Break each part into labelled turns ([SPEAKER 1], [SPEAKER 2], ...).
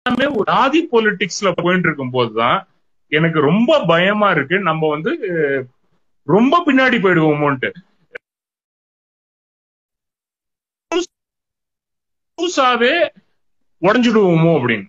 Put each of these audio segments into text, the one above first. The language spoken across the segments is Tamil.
[SPEAKER 1] எல்லாமே ஒரு ஆதி பொலிட்டிக்ஸ்ல போயிட்டு இருக்கும் போதுதான் எனக்கு ரொம்ப பயமா இருக்கு நம்ம வந்து ரொம்ப பின்னாடி போயிடுவோமோன்ட்டு புதுசாவே உடஞ்சிடுவோமோ அப்படின்னு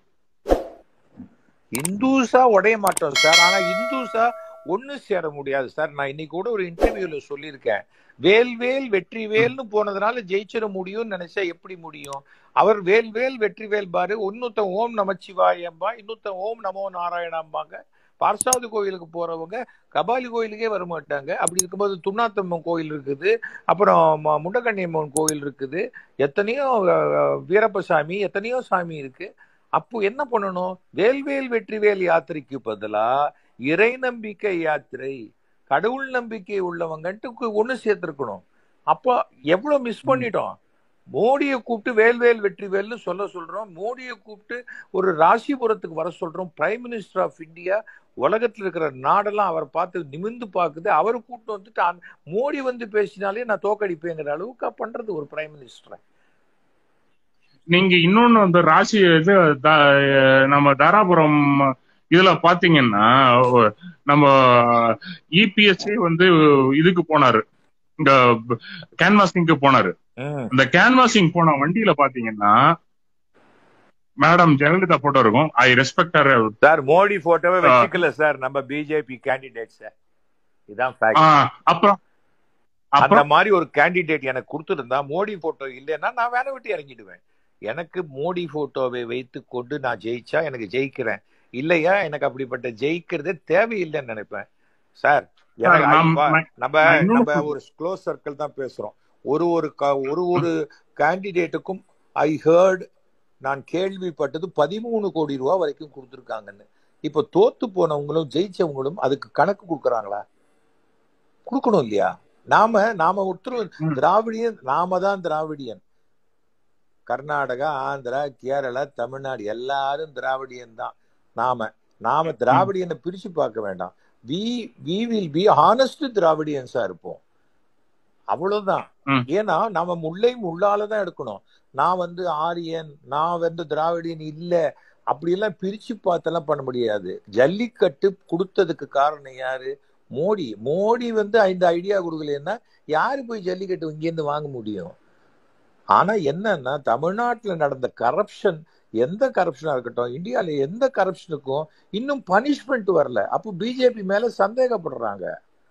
[SPEAKER 2] இந்துஸா உடைய மாட்டோம் சார் ஆனா இந்துஸா ஒண்ணு சேர முடியாது சார் நான் இன்னைக்கு கூட ஒரு இன்டர்வியூல சொல்லியிருக்கேன் வேல் வேல் வெற்றி வேல்னு போனதுனால ஜெயிச்சிட முடியும்னு நினைச்சா எப்படி முடியும் அவர் வேல் வேல் வெற்றி வேல் பாரு இன்னொருத்தன் ஓம் நமச்சிவாயம்பா இன்னொருத்தன் ஓம் நமோ நாராயணாம்பாங்க பார்சாவது கோயிலுக்கு போறவங்க கபாலி கோயிலுக்கே வர மாட்டாங்க அப்படி இருக்கும்போது துண்ணாத்தம்மன் கோயில் இருக்குது அப்புறம் ம- முண்டகண்ணியம்மன் கோயில் இருக்குது எத்தனையோ அஹ், வீரப்பசாமி எத்தனையோ சாமி இருக்கு அப்போ என்ன பண்ணணும் வேல்வேல் வெற்றிவேல் யாத்திரைக்கு பதிலா இறை நம்பிக்கை யாத்திரை கடவுள் நம்பிக்கை உள்ளவங்கன்ட்டு ஒண்ணு சேர்த்திருக்கணும் அப்போ எவ்வளவு மிஸ் பண்ணிட்டோம் மோடியை கூப்பிட்டு வேல்வேல் வெற்றிவேல்னு சொல்ல சொல்றோம் மோடியை கூப்பிட்டு ஒரு ராசிபுரத்துக்கு வர சொல்றோம் பிரைம் மினிஸ்டர் ஆஃப் இந்தியா உலகத்துல இருக்கிற நாடெல்லாம் அவர் பார்த்து நிமிந்து பார்க்குது அவர் கூப்பிட்டு வந்துட்டு அந்த- மோடி வந்து பேசினாலே நான் தோக்கடிப்பேங்கிற அளவுக்கு பண்றது ஒரு பிரைம் மினிஸ்டர்
[SPEAKER 1] நீங்க இன்னொன்னு அந்த ராசி இது த- நம்ம தாராபுரம் இதுல பாத்தீங்கன்னா நம்ம இபிஎஸ்சி வந்து இதுக்கு போனாரு இந்த கேன்வாசிங்க்கு போனாரு இந்த கேன்வாசிங் போன வண்டியில பாத்தீங்கன்னா மேடம் ஜெயலலிதா போட்டோ இருக்கும் ஐ ரெஸ்பெக்ட்
[SPEAKER 2] சார் மோடி போட்டோவை வச்சுக்கல சார் நம்ம பிஜேபி கேண்டிடேட் சார் இதான் fact.
[SPEAKER 1] அப்புறம்
[SPEAKER 2] அந்த
[SPEAKER 1] அப்புறம்
[SPEAKER 2] மாதிரி ஒரு கேண்டிடேட் எனக்கு கொடுத்துருந்தா மோடி போட்டோ இல்லைன்னா நான் வேலை விட்டு இறங்கிடுவேன் எனக்கு மோடி போட்டோவை வைத்து கொண்டு நான் ஜெயிச்சா எனக்கு ஜெயிக்கிறேன் இல்லையா எனக்கு அப்படிப்பட்ட ஜெயிக்கிறதே தேவையில்லைன்னு நினைப்பேன் சார் எனக்கு
[SPEAKER 1] நான்
[SPEAKER 2] ஐ- பா-
[SPEAKER 1] நான்
[SPEAKER 2] நம்ம
[SPEAKER 1] நான் இன்னொன்னு
[SPEAKER 2] நம்ம ஒரு க்ளோஸ் சர்க்கிள் தான் பேசுறோம் ஒரு ஒரு க- ஒரு ஒரு கேண்டிடேட்டுக்கும் ஐ ஹேர்ட் நான் கேள்விப்பட்டது பதிமூணு கோடி ரூபா வரைக்கும் கொடுத்துருக்காங்கன்னு இப்போ தோத்து போனவங்களும் ஜெயிச்சவங்களும் அதுக்கு கணக்கு கொடுக்குறாங்களா கொடுக்கணும் இல்லையா நாம நாம ஒருத்தர்
[SPEAKER 1] ம்.
[SPEAKER 2] திராவிடியன் நாம தான் திராவிடியன் கர்நாடகா ஆந்திரா கேரளா தமிழ்நாடு எல்லாரும் திராவிடியன் தான் நாம நாம திராவிடியனை பிரிச்சு பார்க்க வேண்டாம் we we will be honest திராவிடியன்ஸா இருப்போம் அவ்வளவுதான்
[SPEAKER 1] ம்.
[SPEAKER 2] ஏன்னா நாம முல்லை முள்ளால தான் எடுக்கணும் நான் வந்து ஆரியன் நான் வந்து திராவிடியன் இல்ல அப்படியெல்லாம் பிரிச்சு பார்த்தெல்லாம் பண்ண முடியாது ஜல்லிக்கட்டு கொடுத்ததுக்கு காரணம் யாரு மோடி மோடி வந்து இந்த ஐடியா கொடுக்கலன்னா யாரு போய் ஜல்லிக்கட்டு இங்கேருந்து வாங்க முடியும் ஆனா என்னன்னா தமிழ்நாட்டுல நடந்த கரப்ஷன் எந்த கரப்ஷனா இருக்கட்டும் இந்தியால எந்த கரப்ஷனுக்கும் இன்னும் பனிஷ்மெண்ட் வரல அப்போ பிஜேபி மேல சந்தேகப்படுறாங்க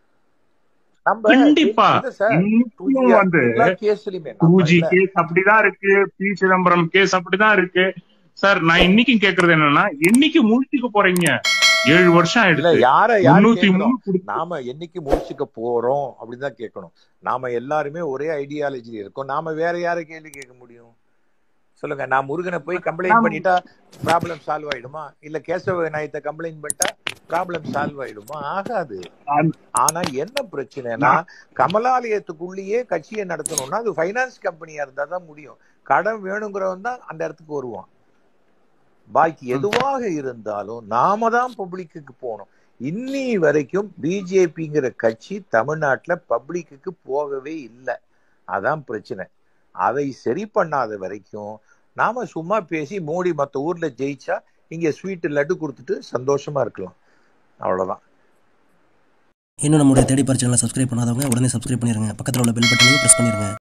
[SPEAKER 2] நம்ம
[SPEAKER 1] கண்டிப்பா
[SPEAKER 2] இல்ல சார்
[SPEAKER 1] இன்னும் வந்து
[SPEAKER 2] எல்லா கேஸ்லயுமே
[SPEAKER 1] டூ
[SPEAKER 2] நம்ம
[SPEAKER 1] ஜி
[SPEAKER 2] இல்ல
[SPEAKER 1] கேஸ் அப்படிதான் இருக்கு பி சிதம்பரம் கேஸ் அப்படிதான் இருக்கு சார் நான் இன்னைக்கும் கேக்குறது என்னன்னா என்னைக்கு முழிச்சுக்க போறீங்க ஏழு வருஷம்
[SPEAKER 2] இல்ல
[SPEAKER 1] ஆயிடுச்சு
[SPEAKER 2] யார யாரு
[SPEAKER 1] முன்னூத்தி
[SPEAKER 2] கேட்கணும்
[SPEAKER 1] மூணு கொடுத்து
[SPEAKER 2] நாம என்னைக்கு முடிச்சுக்க போறோம் அப்படின்னு தான் கேட்கணும் நாம எல்லாருமே ஒரே ஐடியாலஜி இருக்கோம் நாம வேற யாரை கேள்வி கேட்க முடியும் சொல்லுங்க நான் முருகனை போய் கம்ப்ளைண்ட்
[SPEAKER 1] நாம-
[SPEAKER 2] பண்ணிட்டா ப்ராப்ளம் சால்வ் ஆயிடுமா இல்ல கேசவ விநாயகத்தை கம்ப்ளைண்ட் பண்ணிட்டா ப்ராப்ளம் சால்வ் ஆயிடுமா ஆகாது
[SPEAKER 1] அந்த-
[SPEAKER 2] ஆனா என்ன பிரச்சனைனா கமலாலயத்துக்குள்ளேயே கட்சியை நடத்தணும்னா அது ஃபைனான்ஸ் கம்பெனியா இருந்தா தான் முடியும் கடன் வேணுங்கிறவன் தான் அந்த இடத்துக்கு வருவான் பாக்கி எதுவாக இருந்தாலும் நாம தான் பப்ளிக்கு போகணும் இன்னி வரைக்கும் பிஜேபிங்கிற கட்சி தமிழ்நாட்டுல பப்ளிக்கு போகவே இல்லை அதான் பிரச்சனை அதை சரி பண்ணாத வரைக்கும் நாம சும்மா பேசி மோடி மற்ற ஊர்ல ஜெயிச்சா இங்க ஸ்வீட் லட்டு கொடுத்துட்டு சந்தோஷமா இருக்கலாம் அவ்வளவுதான்
[SPEAKER 3] இன்னும் நம்முடைய தேடி பரிச்சைகளை சப்ஸ்கிரைப் பண்ணாதவங்க உடனே சப்ஸ்கிரைப் பண்ணிருங்க பக்கத்தில் உள்ள பெல் பட்டனையும் ப்ரெஸ் பண்ணிருங்க